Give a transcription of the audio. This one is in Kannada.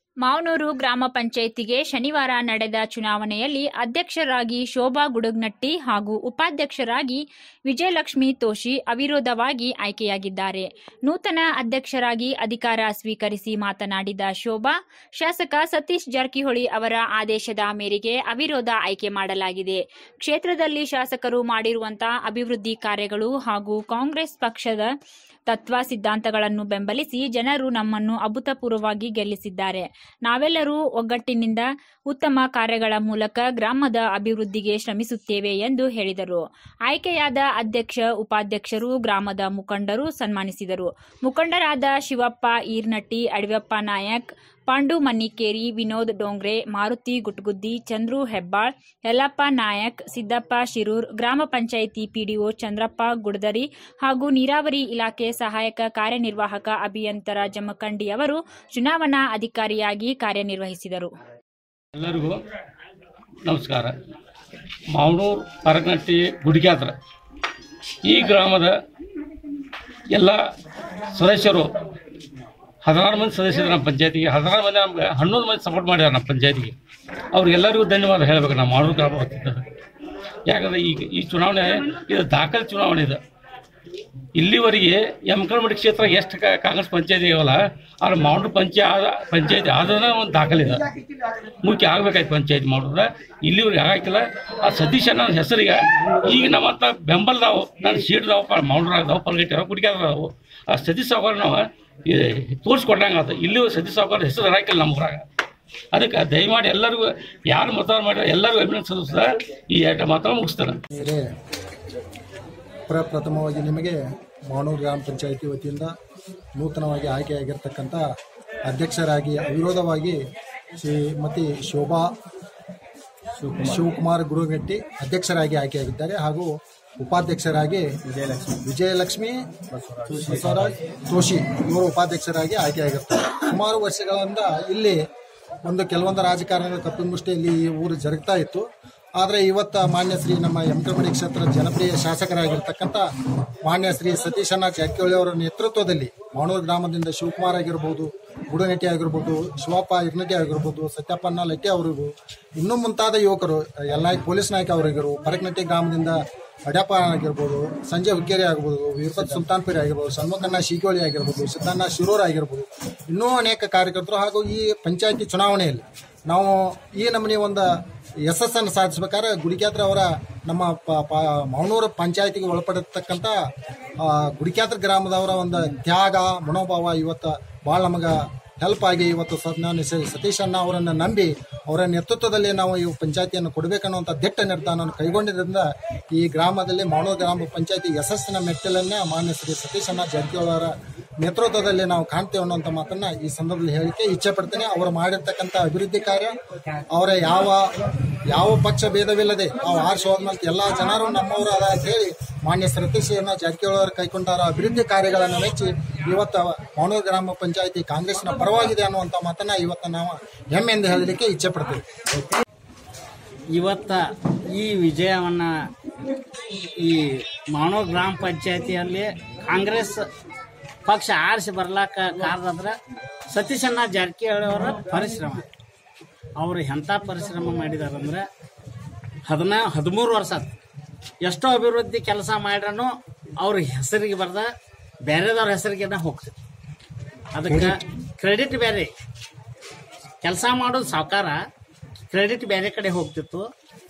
ಮಾವನೂರು ಗ್ರಾಮ ಪಂಚಾಯಿತಿಗೆ ಶನಿವಾರ ನಡೆದ ಚುನಾವಣೆಯಲ್ಲಿ ಅಧ್ಯಕ್ಷರಾಗಿ ಶೋಭಾ ಗುಡುಗ್ನಟ್ಟಿ ಹಾಗೂ ಉಪಾಧ್ಯಕ್ಷರಾಗಿ ವಿಜಯಲಕ್ಷ್ಮಿ ತೋಷಿ ಅವಿರೋಧವಾಗಿ ಆಯ್ಕೆಯಾಗಿದ್ದಾರೆ ನೂತನ ಅಧ್ಯಕ್ಷರಾಗಿ ಅಧಿಕಾರ ಸ್ವೀಕರಿಸಿ ಮಾತನಾಡಿದ ಶೋಭಾ ಶಾಸಕ ಸತೀಶ್ ಜಾರಕಿಹೊಳಿ ಅವರ ಆದೇಶದ ಮೇರೆಗೆ ಅವಿರೋಧ ಆಯ್ಕೆ ಮಾಡಲಾಗಿದೆ ಕ್ಷೇತ್ರದಲ್ಲಿ ಶಾಸಕರು ಮಾಡಿರುವಂತಹ ಅಭಿವೃದ್ಧಿ ಕಾರ್ಯಗಳು ಹಾಗೂ ಕಾಂಗ್ರೆಸ್ ಪಕ್ಷದ ತತ್ವ ಸಿದ್ಧಾಂತಗಳನ್ನು ಬೆಂಬಲಿಸಿ ಜನರು ನಮ್ಮನ್ನು ಅಭೂತಪೂರ್ವವಾಗಿ ಗೆಲ್ಲಿಸಿದ್ದಾರೆ ನಾವೆಲ್ಲರೂ ಒಗ್ಗಟ್ಟಿನಿಂದ ಉತ್ತಮ ಕಾರ್ಯಗಳ ಮೂಲಕ ಗ್ರಾಮದ ಅಭಿವೃದ್ಧಿಗೆ ಶ್ರಮಿಸುತ್ತೇವೆ ಎಂದು ಹೇಳಿದರು ಆಯ್ಕೆಯಾದ ಅಧ್ಯಕ್ಷ ಉಪಾಧ್ಯಕ್ಷರು ಗ್ರಾಮದ ಮುಖಂಡರು ಸನ್ಮಾನಿಸಿದರು ಮುಖಂಡರಾದ ಶಿವಪ್ಪ ಈರ್ನಟ್ಟಿ ಅಡಿವಪ್ಪ ನಾಯಕ್ ಪಾಂಡು ಮನ್ನಿಕೇರಿ ವಿನೋದ್ ಡೋಂಗ್ರೆ ಮಾರುತಿ ಗುಟ್ಗುದ್ದಿ ಚಂದ್ರು ಹೆಬ್ಬಾಳ್ ಯಲ್ಲಪ್ಪ ನಾಯಕ್ ಸಿದ್ದಪ್ಪ ಶಿರೂರ್ ಗ್ರಾಮ ಪಂಚಾಯಿತಿ ಪಿಡಿಒ ಚಂದ್ರಪ್ಪ ಗುಡದರಿ ಹಾಗೂ ನೀರಾವರಿ ಇಲಾಖೆ ಸಹಾಯಕ ಕಾರ್ಯನಿರ್ವಾಹಕ ಅಭಿಯಂತರ ಜಮಖಂಡಿ ಅವರು ಚುನಾವಣಾ ಅಧಿಕಾರಿಯಾಗಿ ಕಾರ್ಯನಿರ್ವಹಿಸಿದರು ಎಲ್ಲರಿಗೂ ನಮಸ್ಕಾರ ಮಾವನೂರು ಪರಗನಟ್ಟಿ ಗುಡಿಗ್ಯಾತ್ರ ಈ ಗ್ರಾಮದ ಎಲ್ಲ ಸದಸ್ಯರು ಹದಿನಾರು ಮಂದಿ ಸದಸ್ಯರು ನಮ್ಮ ಪಂಚಾಯತಿಗೆ ಹದಿನಾರು ಮಂದಿ ನಮ್ಗೆ ಹನ್ನೊಂದು ಮಂದಿ ಸಪೋರ್ಟ್ ಮಾಡಿದ್ದಾರೆ ನಮ್ಮ ಪಂಚಾಯತಿಗೆ ಅವ್ರಿಗೆಲ್ಲರಿಗೂ ಧನ್ಯವಾದ ಹೇಳಬೇಕು ನಾವು ಮಾವನೂರು ಗ್ರಾಮ ವತಿಯಿಂದ ಯಾಕಂದರೆ ಈಗ ಈ ಚುನಾವಣೆ ಇದು ದಾಖಲೆ ಚುನಾವಣೆ ಇದು ಇಲ್ಲಿವರೆಗೆ ಯಮಕನಮಡಿ ಕ್ಷೇತ್ರ ಎಷ್ಟು ಕಾ- ಕಾಂಗ್ರೆಸ್ ಪಂಚಾಯತಿ ಇವಲ್ಲ ಆದ್ರೆ ಮಾವನೂರು ಪಂಚಾಯ ಪಂಚಾಯತಿ ಆದನ ಒಂದು ದಾಖಲೆ ಇದೆ ಮುಖ್ಯ ಆಗ್ಬೇಕಾಯ್ತು ಪಂಚಾಯತಿ ಮಾಡಿದ್ರೆ ಇಲ್ಲಿವರೆಗೆ ಆಗಾಯ್ತಿಲ್ಲ ಆ ಸತೀಶ್ ಅನ್ನೋ ಹೆಸರಿಗೆ ಈಗ ನಮ್ಮಂತ ಬೆಂಬಲ ನಾವು ನಾನು ಸೀಟ್ ಅದಾವ ಮೌಂಡ್ರ ಅದಾವ ಪಲ್ಗಟ್ಟಿ ಅದಾವ ಕುಡಿಕೆ ಅದಾವು ಆ ಸತೀಶ್ ಸಾವುಕಾರ ನಾವು ತೋರಿಸ್ಕೊಟ್ಟಂಗೆ ಆತ ಇಲ್ಲಿ ಸತೀಶ್ ಸಾವುಕಾರ ಹೆಸರು ಹಾಕಿಲ್ಲ ನಮ್ಮ ಊರಾಗ ಅದಕ್ಕೆ ದಯಮಾಡಿ ಎಲ್ಲರಿಗೂ ಯಾರು ಮತದಾನ ಮಾಡಿದ್ರೆ ಎಲ್ಲರಿಗೂ ಅಭಿನಂದಿಸಿದ ಈ ಎರಡು ಮಾತನ್ನು ಮುಗಿಸ್ತಾರೆ ಬೇರೆ ಪ್ರಪ್ರಥಮವಾಗಿ ನಿಮಗೆ ಮಾವನೂರು ಗ್ರಾಮ ಪಂಚಾಯಿತಿ ವತಿಯಿಂದ ನೂತನವಾಗಿ ಆಯ್ಕೆಯಾಗಿರ್ತಕ್ಕಂಥ ಅಧ್ಯಕ್ಷರಾಗಿ ಅವಿರೋಧವಾಗಿ ಶ್ರೀಮತಿ ಶೋಭಾ ಶಿವಕುಮಾರ್ ಗುರುಗಟ್ಟಿ ಅಧ್ಯಕ್ಷರಾಗಿ ಆಯ್ಕೆಯಾಗಿದ್ದಾರೆ ಹಾಗೂ ಉಪಾಧ್ಯಕ್ಷರಾಗಿ ವಿಜಯಲಕ್ಷ್ಮಿ ವಿಜಯಲಕ್ಷ್ಮಿ ಬಸವರಾಜ್ ಜೋಶಿ ಇವರು ಉಪಾಧ್ಯಕ್ಷರಾಗಿ ಆಯ್ಕೆಯಾಗಿರ್ತಾರೆ ಸುಮಾರು ವರ್ಷಗಳಿಂದ ಇಲ್ಲಿ ಒಂದು ಕೆಲವೊಂದು ರಾಜಕಾರಣಗಳ ಕಪಿಮುಷ್ಟಿಯಲ್ಲಿ ಈ ಊರು ಜರುಗ್ತಾ ಇತ್ತು ಆದರೆ ಇವತ್ತ ಮಾನ್ಯ ಶ್ರೀ ನಮ್ಮ ಯಮಕಮಡಿ ಕ್ಷೇತ್ರ ಜನಪ್ರಿಯ ಶಾಸಕರಾಗಿರ್ತಕ್ಕಂಥ ಮಾನ್ಯ ಶ್ರೀ ಸತೀಶಣ್ಣ ಜಾರಕಿಹೊಳಿ ಅವರ ನೇತೃತ್ವದಲ್ಲಿ ಮಾಣೂರು ಗ್ರಾಮದಿಂದ ಶಿವಕುಮಾರ್ ಆಗಿರ್ಬೋದು ಗುಡನಟ್ಟಿ ಆಗಿರ್ಬೋದು ಶಿವಪ್ಪ ಇರ್ನಟ್ಟಿ ಆಗಿರ್ಬೋದು ಸತ್ಯಪ್ಪಣ್ಣ ಲಟ್ಟಿ ಅವರಿಗೂ ಇನ್ನೂ ಮುಂತಾದ ಯುವಕರು ಎಲ್ಲ ಪೊಲೀಸ್ ನಾಯಕ ಅವರಿಗರು ಪರಕನಟ್ಟಿ ಗ್ರಾಮದಿಂದ ಅಡ್ಯಪ್ಪ ಆಗಿರ್ಬೋದು ಸಂಜಯ್ ಹುಕ್ಕೇರಿ ಆಗಿರ್ಬೋದು ವೀರಪತ್ ಸುಲ್ತಾನ್ಪುರಿ ಆಗಿರ್ಬೋದು ಷಣ್ಮುಖಣ್ಣ ಶೀಗೋಳಿ ಆಗಿರ್ಬೋದು ಸಿದ್ದಣ್ಣ ಶಿರೂರ್ ಆಗಿರ್ಬೋದು ಇನ್ನೂ ಅನೇಕ ಕಾರ್ಯಕರ್ತರು ಹಾಗೂ ಈ ಪಂಚಾಯತಿ ಚುನಾವಣೆಯಲ್ಲಿ ನಾವು ಈ ನಮೂನಿ ಒಂದು ಯಶಸ್ಸನ್ನು ಸಾಧಿಸಬೇಕಾದ್ರೆ ಗುಡಿಕ್ಯಾತ್ರ ಅವರ ನಮ್ಮ ಪ- ಪ- ಮಾವನೂರು ಪಂಚಾಯತಿಗೆ ಒಳಪಡಿರ್ತಕ್ಕಂಥ ಆ, ಗುಡಿಕ್ಯಾತ್ರ ಗ್ರಾಮದವರ ಒಂದು ತ್ಯಾಗ ಮನೋಭಾವ ಇವತ್ತು ಭಾಳ ನಮಗೆ ಹೆಲ್ಪ್ ಆಗಿ ಇವತ್ತು ಸ ನಾನು ಸ- ಸತೀಶ್ ಅಣ್ಣ ಅವರನ್ನು ನಂಬಿ ಅವರ ನೇತೃತ್ವದಲ್ಲಿ ನಾವು ಈ ಪಂಚಾಯತಿಯನ್ನು ಕೊಡಬೇಕನ್ನುವಂಥ ದಿಟ್ಟ ನಿರ್ಧಾರವನ್ನು ಕೈಗೊಂಡಿದ್ದರಿಂದ ಈ ಗ್ರಾಮದಲ್ಲಿ ಮಾವನೂರು ಗ್ರಾಮ ಪಂಚಾಯತಿ ಯಶಸ್ಸಿನ ಮೆಟ್ಟಲನ್ನ ಮಾನ್ಯ ಶ್ರೀ ಸತೀಶ್ ಅಣ್ಣ ಜಾರಕಿಹೊಳಿ ಅವರ ನೇತೃತ್ವದಲ್ಲಿ ನಾವು ಕಾಣ್ತೇವೆ ಅನ್ನುವಂಥ ಮಾತನ್ನ ಈ ಸಂದರ್ಭದಲ್ಲಿ ಹೇಳಿಕೆ ಇಚ್ಛೆ ಪಡ್ತೇನೆ ಅವರು ಮಾಡಿರ್ತಕ್ಕಂಥ ಅಭಿವೃದ್ಧಿ ಕಾರ್ಯ ಅವರ ಯಾವ ಯಾವ ಪಕ್ಷ ಭೇದವಿಲ್ಲದೆ ನಾವು ಆರಿಸಿ ಹೋದ್ಮೇಲೆ ಎಲ್ಲ ಜನರು ನಮ್ಮವರು ಅದ ಅಂತ ಹೇಳಿ ಮಾನ್ಯ ಸತೀಶಣ್ಣ ಜಾರಕಿಹೊಳಿ ಅವರು ಕೈಗೊಂಡಾರ ಅಭಿವೃದ್ಧಿ ಕಾರ್ಯಗಳನ್ನು ಮೆಚ್ಚಿ ಇವತ್ತು ಮಾವನೂರು ಗ್ರಾಮ ಪಂಚಾಯತಿ ಕಾಂಗ್ರೆಸ್ನ ಪರವಾಗಿದೆ ಅನ್ನುವಂಥ ಮಾತನ್ನ ಇವತ್ತು ನಾವು ಹೆಮ್ಮೆಯಿಂದ ಹೇಳಲಿಕ್ಕೆ ಇಚ್ಛೆ ಪಡ್ತೇವೆ ಇವತ್ತ ಈ ವಿಜಯವನ್ನ ಈ ಮಾನವ ಗ್ರಾಮ ಪಂಚಾಯತಿಯಲ್ಲಿ ಕಾಂಗ್ರೆಸ್ ಪಕ್ಷ ಆರಿಸಿ ಬರ್ಲಾಕ ಕಾರಣ ಅಂದ್ರೆ ಸತೀಶಣ್ಣ ಜಾರಕಿಹೊಳಿ ಅವರ ಪರಿಶ್ರಮ ಅವರು ಎಂಥ ಪರಿಶ್ರಮ ಮಾಡಿದಾರಂದ್ರೆ ಹದಿನಾ ಹದಿಮೂರು ವರ್ಷ ಆತು. ಎಷ್ಟೋ ಅಭಿವೃದ್ಧಿ ಕೆಲಸ ಮಾಡ್ರೂ ಅವ್ರ ಹೆಸರಿಗೆ ಬರ್ದ ಬೇರೆದವ್ರ ಹೆಸರಿಗೆ ಹೋಗ್ತಿತ್ತು ಅದಕ್ಕೆ ಕ್ರೆಡಿಟ್ ಬೇರೆ ಕೆಲಸ ಮಾಡೋದು ಸಾವುಕಾರ ಕ್ರೆಡಿಟ್ ಬೇರೆ ಕಡೆ ಹೋಗ್ತಿತ್ತು